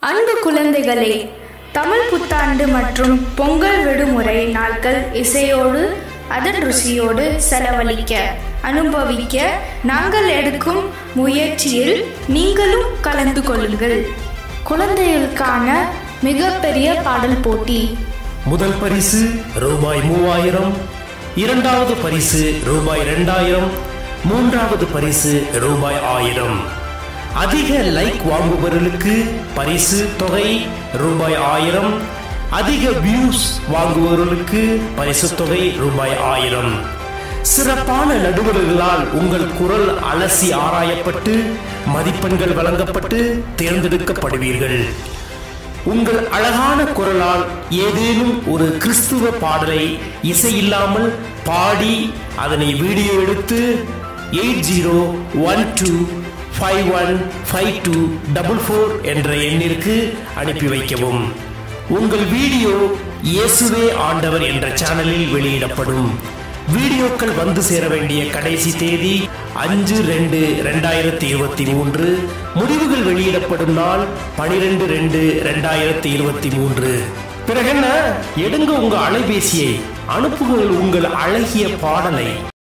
அன்பு குழந்தைகளே தமிழ் புத்தாண்டு மற்றும் பொங்கல் விடுமுறை நாட்கள் இசையோடு அதன் ருசியோடு செலவழிக்க அனுபவிக்க நாங்கள் எடுக்கும் முயற்சியில் நீங்களும் கலந்து கொள்ளுங்கள் குழந்தைகளுக்கான மிகப்பெரிய பாடல் போட்டி முதல் பரிசு ரூபாய் மூவாயிரம் இரண்டாவது பரிசு ரூபாய் இரண்டாயிரம் மூன்றாவது பரிசு ரூபாய் ஆயிரம் அதிக லைக் வாங்குபவர்களுக்கு பரிசு தொகை ரூபாய் ஆயிரம் அதிக வியூஸ் வாங்குபவர்களுக்கு பரிசு தொகை ரூபாய் ஆயிரம் சிறப்பான நடுவர்களால் உங்கள் குரல் அலசி ஆராயப்பட்டு மதிப்பெண்கள் வழங்கப்பட்டு தேர்ந்தெடுக்கப்படுவீர்கள் உங்கள் அழகான குரலால் ஏதேனும் ஒரு கிறிஸ்துவ பாடலை இசை இல்லாமல் பாடி அதனை வீடியோ எடுத்து eight zero one two five one five two double four என்ற எண்ணிற்கு அனுப்பி வைக்கவும் உங்கள் வீடியோ இயேசுவே ஆண்டவர் என்ற சேனலில் வெளியிடப்படும் வீடியோக்கள் வந்து சேர வேண்டிய கடைசி தேதி அஞ்சு ரெண்டு ரெண்டாயிரத்தி இருபத்தி மூன்று முடிவுகள் வெளியிடப்படும் நாள் பனிரெண்டு ரெண்டு ரெண்டாயிரத்தி இருபத்தி மூன்று பிறகு என்ன எடுங்க உங்க அலைபேசியை அனுப்புங்கள் உங்கள் அழகிய பாடலை